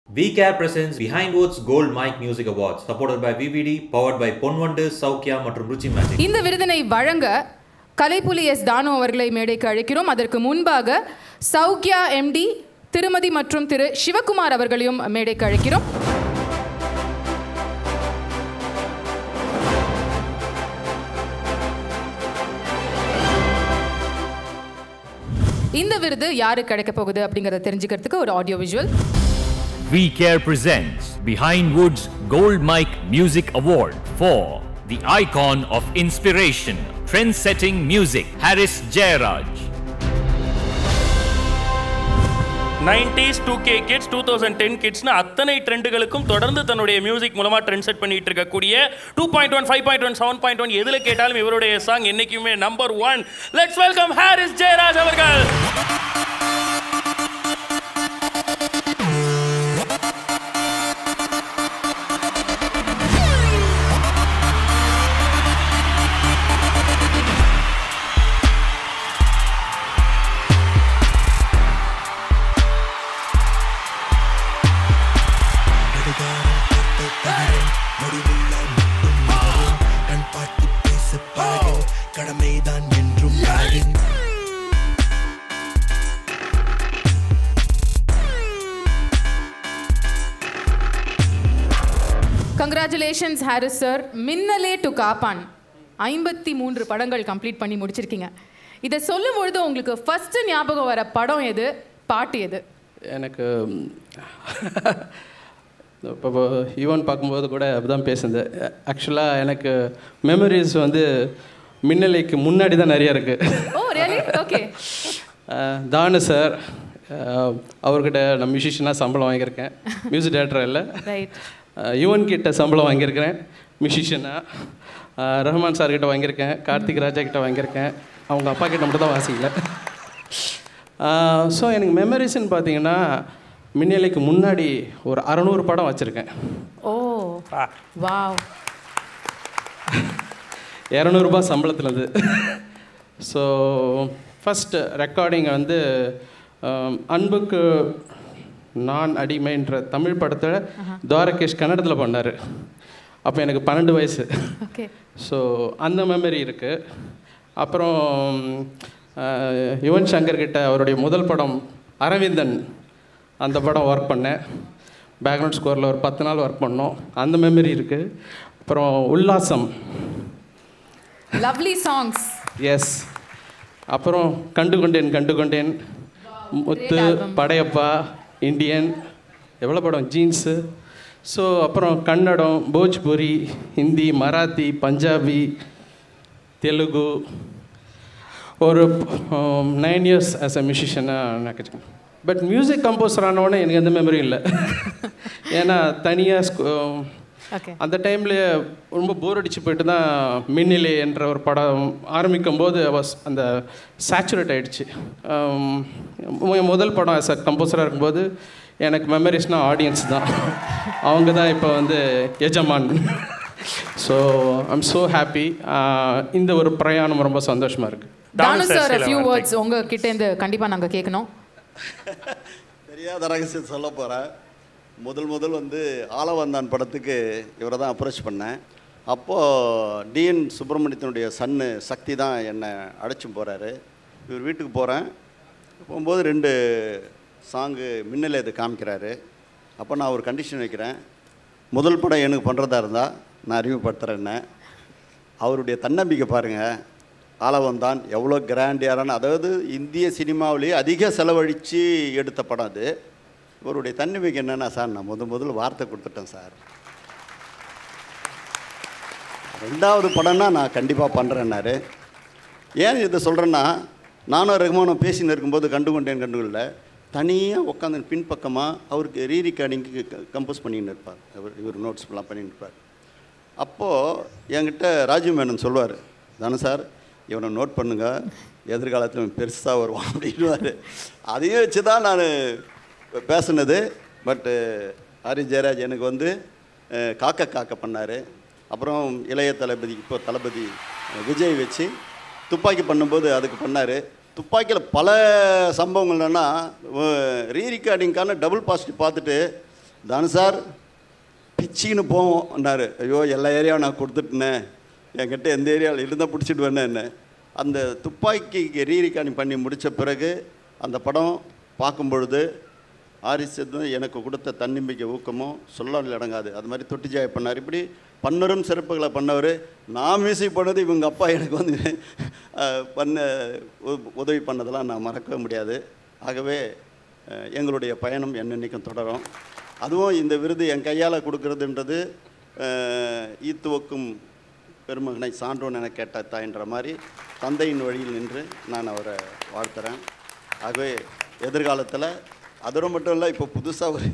VCare presents Behind Woods Gold Mic Music Awards, supported by VVD, powered by Ponvandu Soukhya மற்றும் Ruchi magic இந்த விருதினை வழங்க Kalaipuli S தானு அவர்களை மேடைக்கு அழைக்கிறோம் அதற்கு முன்பாக சௌக்கியா எம்டி திருமதி மற்றும் திரு சிவகுமார் அவர்களையும் மேடைக்கு அழைக்கிறோம் இந்த விருது யாருக்கு கிடைக்க போகுது அப்படிங்கறத தெரிஞ்சுக்கிறதுக்கு ஒரு audio visual We Care presents Behind Woods Gold Mic Music Award for the icon of inspiration, trend-setting music, Harris Jairaj. Nineties two K kids two thousand ten கிட்ஸ்னு அத்தனை ட்ரெண்டுகளுக்கும் தொடர்ந்து தன்னுடைய மியூசிக் மூலமாக ட்ரெண்ட் செட் பண்ணிட்டு இருக்கக்கூடிய two point one five point one seven point one எதில் கேட்டாலும் இவருடைய சாங் என்னைக்குமே number one let's welcome Harris Jayaraj அவர்கள் கடிகாரம் கேட்டை தகரன் முடிவுள்ள மட்டும் நகரும் கண் பார்த்து பேச பழகு கடமைதான் என்றும் அழகு congratulations Harris sir Minnale to Kaappaan ஐம்பத்தி மூன்று படங்கள் கம்ப்ளீட் பண்ணி முடிச்சிருக்கீங்க இதை சொல்லும் பொழுது உங்களுக்கு ஃபர்ஸ்ட் ஞாபகம் வர படம் எது பாட்டு எது எனக்கு இப்போ ஈவன் பார்க்கும்போது கூட அப்படிதான் பேசுனது ஆக்சுவலாக எனக்கு மெமரிஸ் வந்து மின்னலைக்கு முன்னாடி தான் நிறைய இருக்குது oh really okay Thanu sir அவர்கிட்ட நான் மியூசிஷியனாக சம்பளம் வாங்கியிருக்கேன் மியூசிக் டேரக்டர் இல்லை ரைட் யுவன் கிட்ட சம்பளம் வாங்கியிருக்கிறேன் மியூசிஷியனாக ரஹ்மான் சார் கிட்ட வாங்கியிருக்கேன் கார்த்திக் ராஜா கிட்ட வாங்கியிருக்கேன் அவங்க அப்பா கிட்ட மட்டும் தான் வாசிக்கல ஸோ எனக்கு மெமரிஸ்ன்னு பார்த்தீங்கன்னா மின்னலைக்கு முன்னாடி ஒரு அறநூறு படம் வச்சுருக்கேன் ஓ வாவ் இரநூறுபா சம்பளத்துலேருந்து ஸோ ஃபஸ்ட்டு ரெக்கார்டிங் வந்து ஆம், அன்புக்கு நான் அடிமைன்ற தமிழ் படத்தை துவாரகேஷ் கன்னடத்தில் பண்ணார் அப்போ எனக்கு பன்னெண்டு வயசு ஓகே ஸோ அந்த மெமரி இருக்குது அப்புறம் ஆஹ், யுவன் சங்கர் கிட்ட அவருடைய முதல் படம் அரவிந்தன் அந்த படம் ஒர்க் பண்ணேன் பேக்ரவுண்ட் ஸ்கோரில் ஒரு பத்து நாள் ஒர்க் பண்ணோம் அந்த மெமரி இருக்குது அப்புறம் உல்லாசம் லவ்லி சாங்ஸ் எஸ் அப்புறம் கண்டு கொண்டேன் கண்டு கொண்டேன் Muthu Great album. Padayappa Indian எவ்வளோ படம் ஜீன்ஸு ஸோ அப்புறம் கன்னடம் போஜ்புரி ஹிந்தி மராத்தி பஞ்சாபி தெலுங்கு ஒரு நைன் இயர்ஸ் ஆஸ் அ மியூசிஷியனாக நான் பட் மியூசிக் கம்போசர் ஆனவொடனே எனக்கு எந்த மெமரியும் இல்லை ஏன்னா தனியாக ஓகே அந்த டைமில் ரொம்ப போர் அடிச்சு போயிட்டு தான் மின்னிலை என்ற ஒரு படம் ஆரம்பிக்கும் போது was அந்த சேச்சுரேட் ஆயிடுச்சு ஆம், என் முதல் படம் ஆஸ் அ கம்போசராக இருக்கும்போது எனக்கு மெமரிஸ்னால் ஆடியன்ஸ் தான் அவங்க தான் இப்போ வந்து எஜமான் ஸோ ஐம் ஸோ ஹாப்பி இந்த ஒரு பிரயாணம் ரொம்ப சந்தோஷமாக இருக்குது தானு sir, சார் சில ஃபியூ வார்த்தை. வேர்ட்ஸ் உங்க கிட்ட இருந்து கண்டிப்பா நாங்க கேட்கணும் தெரியாத ரகசியம் சொல்ல போகிறேன் முதல் முதல் வந்து ஆலவந்தான் படத்துக்கு இவரை தான் அப்ரோச் பண்ணேன் அப்போது டிஎன் சுப்பிரமணியத்தினுடைய சன்னு சக்தி தான் என்னை அழைச்சும் போகிறாரு இவர் வீட்டுக்கு போகிறேன் போகும்போது ரெண்டு சாங்கு மின்னல் இது காமிக்கிறாரு அப்போ நான் ஒரு கண்டிஷன் வைக்கிறேன் முதல் படம் எனக்கு பண்ணுறதா இருந்தால் நான் அறிமுகப்படுத்துகிறேன்னு அவருடைய தன்னம்பிக்கை பாருங்கள் ஆலவந்தான் எவ்வளோ கிராண்டியரான அதாவது இந்திய சினிமாவிலேயே அதிக செலவழித்து எடுத்த படம் அது இவருடைய தன்னம்பிக்கை என்னென்னா சார் நான் முத முதல்ல வார்த்தை கொடுத்துட்டேன் சார் ரெண்டாவது படம்னா நான் கண்டிப்பாக பண்ணுறேன்னாரு ஏன் இதை சொல்கிறேன்னா நானும் ரகுமானும் பேசின்னு இருக்கும்போது கண்டு கொண்டேன் கண்டுகொள்ள தனியாக உட்காந்து பின்பக்கமாக அவருக்கு ரீ ரெக்கார்டிங்க்கு கம்போஸ் பண்ணின்னு இருப்பார் அவர் இவர் நோட்ஸ் எல்லாம் பண்ணின்னு இருப்பார் அப்போது என்கிட்ட ராஜீவ் மேனன் சொல்லுவார் தானே சார் இவனை நோட் பண்ணுங்க எதிர்காலத்தில் இவன் பெருசாக வருவான் அப்படின்வார் அதையும் வச்சு தான் நான் பேசுனது பட்டு ஹரி ஜெயராஜ் எனக்கு வந்து அஹ், காக்க காக்க பண்ணார் அப்புறம் இளைய தளபதி இப்போ தளபதி அஹ், விஜய் வச்சு துப்பாக்கி பண்ணும்போது அதுக்கு பண்ணார் துப்பாக்கியில் பல சம்பவங்கள் என்னென்னா ரீ ரெக்கார்டிங்க்கான டபுள் பாசிட்டிவ் பார்த்துட்டு தானு சார் பிச்சின்னு போவோம்னாரு ஐயோ எல்லா ஏரியாவும் நான் கொடுத்துட்டேனே என்கிட்ட எந்த ஏரியாவில் இருந்தால் பிடிச்சிட்டு வேணே என்ன அந்த துப்பாக்கிக்கு ரீரிகார்டிங் பண்ணி முடித்த பிறகு அந்த படம் பார்க்கும் பொழுது ஆரிஸ் எனக்கு கொடுத்த தன்னம்பிக்கை ஊக்கமும் சொல்லல் அடங்காது அது மாதிரி தொட்டிஜாய் பண்ணார் இப்படி பன்னரும் சிறப்புகளை பண்ணவர் நான் மியூசிக் பண்ணது இவங்க அப்பா எனக்கு வந்து அஹ், பண்ண உ- உதவி பண்ணதெல்லாம் நான் மறக்கவே முடியாது ஆகவே அஹ், எங்களுடைய பயணம் என்னென்னைக்கும் தொடரும் அதுவும் இந்த விருது என் கையால் கொடுக்கறதுன்றது அஹ், ஈத்துவக்கும் பெருமகனை சான்றோன் என கேட்ட தாய்ன்ற மாதிரி தந்தையின் வழியில் நின்று நான் அவரை வாழ்த்துறேன் ஆகவே எதிர்காலத்தில் அதோட மட்டும் இல்லை இப்போ புதுசாக ஒரு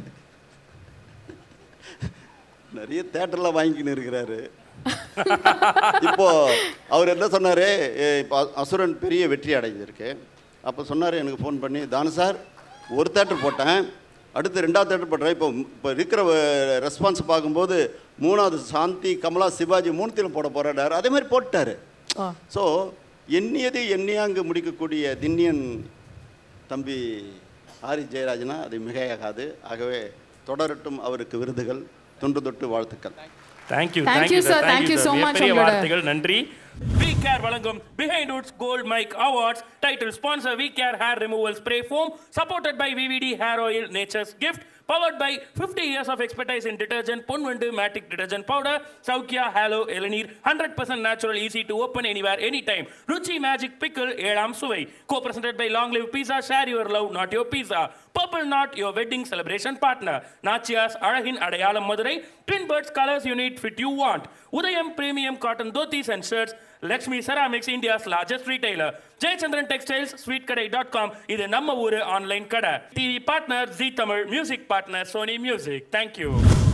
நிறைய தேட்டரில் வாங்கிக்கின்னு இருக்கிறாரு இப்போ அவர் என்ன சொன்னார் இப்போ அசுரன் பெரிய வெற்றி அடைஞ்சிருக்கு அப்போ சொன்னார் எனக்கு ஃபோன் பண்ணி தானு சார் ஒரு தேட்டர் போட்டேன் அடுத்து ரெண்டாவது தேட்டர் போட்டேன் இப்போ இப்போ இருக்கிற ரெஸ்பான்ஸ் பார்க்கும்போது மூணாவது சாந்தி கமலா சிவாஜி மூணுத்திலும் போட போகிறாரு அதே மாதிரி போட்டாரு ஆ. ஸோ எண்ணியது எண்ணியாங்கு முடிக்கக்கூடிய திண்ணியன் தம்பி ஆரி ஜெயராஜனா அது மிகையாகாது ஆகவே தொடரட்டும் அவருக்கு விருதுகள் தொன்று தொட்டு வாழ்த்துக்கள் thank you Thank you, sir. Thank you so much பெரிய உங்களோட- வார்த்தைகள் நன்றி வி கேர் வழங்கும் Behindwoods gold mic awards title sponsor we care hair removal spray foam supported by VVD hair oil nature's gift powered by 50 years of expertise in detergent Ponvandu matic detergent powder Soukhya ஹாலோ இளநீர் 100% natural easy to open anywhere anytime Ruchi magic pickle ஏழாம் சுவை co presented by long live pizza share your love not your pizza purple knot your wedding celebration partner Nachiyas அழகின் அடையாளம் Madurai twin birds colors you need fit you want உதயம் premium cotton dhotis and shirts Lakshmi ceramics India's largest retailer Jayachandran textiles sweet கடை dot com இது நம்ம ஊரு online கடை TV partner Zee Tamil music partner Sony music thank you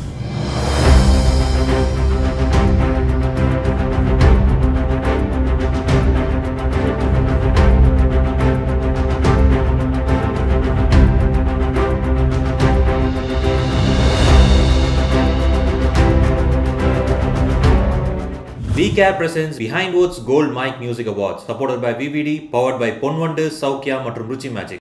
VCare presents Behind Woods Gold Mike Music Awards supported by VVD, powered by Ponvandu Soukhya மற்றும் Ruchi magic